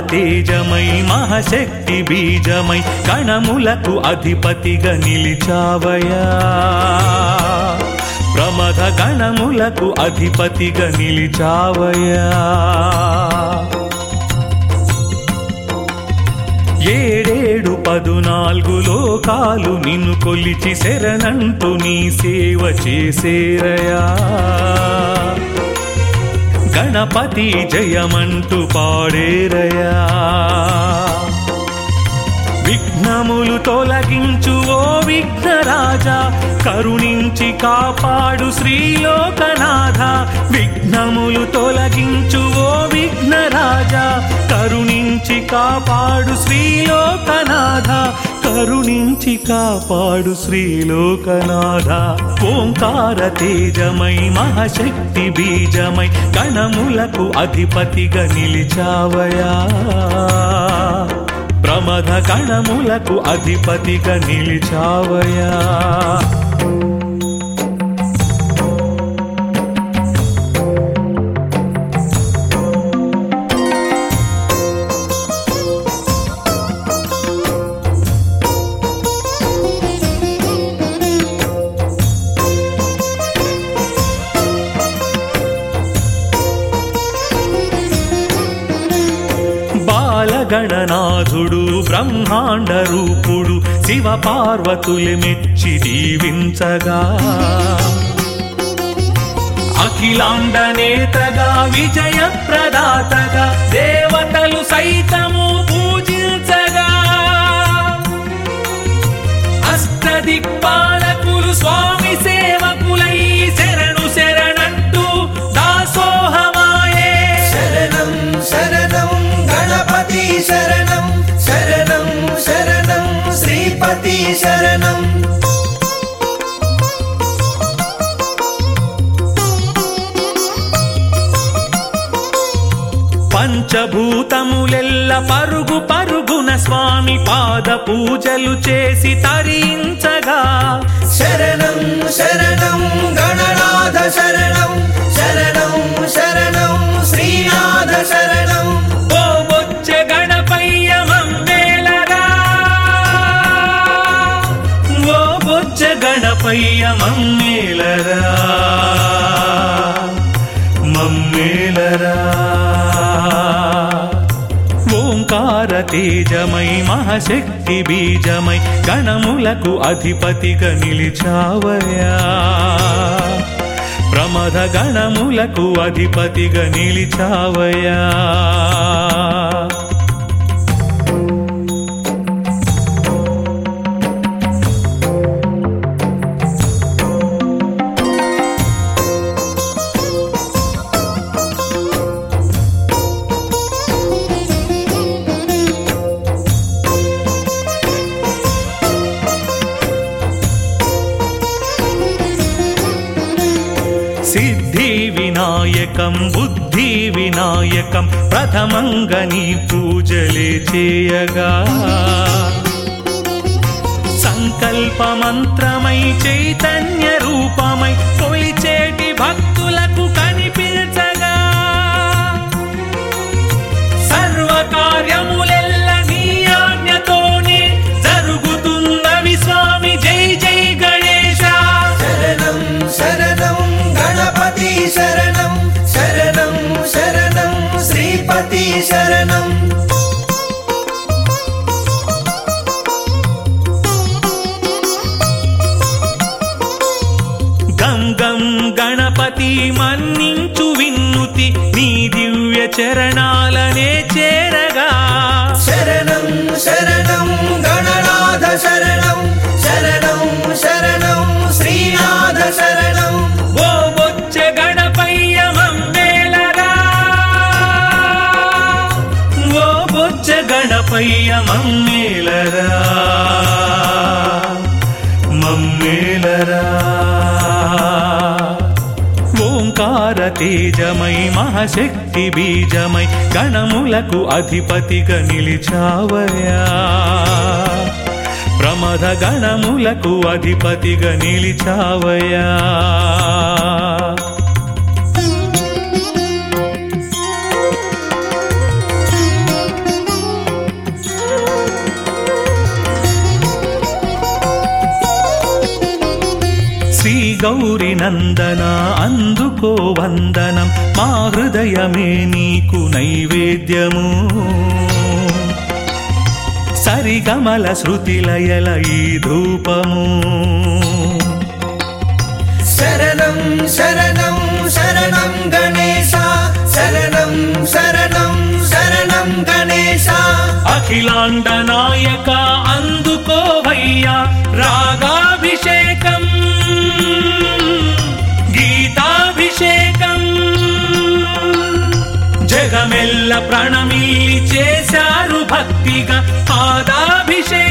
తేజమై మహాశక్తి బీజమై కణములకు అధిపతిగా నిలిచావయా ప్రమథ గణములకు అధిపతిగా నిలిచావయా ఏడేడు పదునాలుగు లోకాలు నిన్ను కొలిచి శరణంటూ నీ సేవ చేసేరయా గణపతి జయమంటూ పాడేరయా విఘ్నములు తొలగించు ఓ విఘ్నరాజా కరుణించి కాపాడు శ్రీలోకనాథ విఘ్నములు తొలగించు ఓ విఘ్నరాజా కరుణించి కాపాడు శ్రీలోకనాథ కరుణించి కాపాడు శ్రీలోకనాథ ఓంకార తేజమై మహాశక్తి బీజమై గణములకు అధిపతిగా నిలిచావయా ప్రమథ కణములకు అధిపతిగా నిలిచావయా బాలగణనాథుడు బ్రహ్మాండ రూపుడు శివ పార్వతులు మెచ్చి దీవించగా అఖిలాండ నేతగా విజయ ప్రదాతగా దేవతలు సైతము పూజించగా అష్టదిక్పాలకులు స్వామి సేవకులై శరణు శరణంటూ దాసోహమాయే శరణం శరణం గణపతి శరణం శరణం శరణం శ్రీపతి శరణం పంచభూతములెల్ల పరుగు పరుగున స్వామి పాద పూజలు చేసి తరించగా శరణం శరణం గణనాథ శరణం శరణం శరణం శ్రీనాథ శరణం ఓ బొచ్చ గణపయ్య మమ్మేలరా ఓ బొచ్చ గణపయ్య మమ్మేలరా మమ్మేలరా ఓంకార తేజమై మహాశక్తి బీజమై గణములకు అధిపతిగా నిలిచావయా ప్రమద గణములకు అధిపతిగా నిలిచావయా సిద్ధి వినాయకం బుద్ధి వినాయకం ప్రథమంగా నీ పూజలే చేయగా సంకల్ప మంత్రమై చైతన్య రూపమై కొలిచేటి భక్తులకు కనిపించగా సర్వ కార్యములెల్ల నీ ఆజ్ఞతోనే జరుగుతున్నవి స్వామి జై జై గణేశ శరణం శరణం గణపతి శరణం శరణం శరణం శ్రీపతి శరణం గం గం గణపతి మన్నించు విన్నుతి నీ దివ్య చరణాలనే చేరగా శరణం శరణం గణనాథ శరణం శరణం శరణం శ్రీనాథ శరణం ఓ బొచ్చ గణపయ్య మమ్మేలరా ఓ బొచ్చ గణపయ్య మమ్మేలరా మమ్మేలరా ఓంకార తేజమై మహాశక్తి బీజమై గణములకు అధిపతిగా నిలిచావయా ప్రమద గణములకు అధిపతిగా నిలిచావయా గౌరి నందన అందుకో వందనం మా హృదయమే నీకు నైవేద్యము సరిగమల శృతిలయల ఈ ధూపము శరణం శరణం శరణం గణేశ శరణం శరణం శరణం గణేశ అఖిలాండ నాయక అందుకోవయ్యా రాగాభిషేకం గీతాభిషేకం జగమెల్ల ప్రణమిల్లి చేశారు భక్తిగా పాదాభిషేకం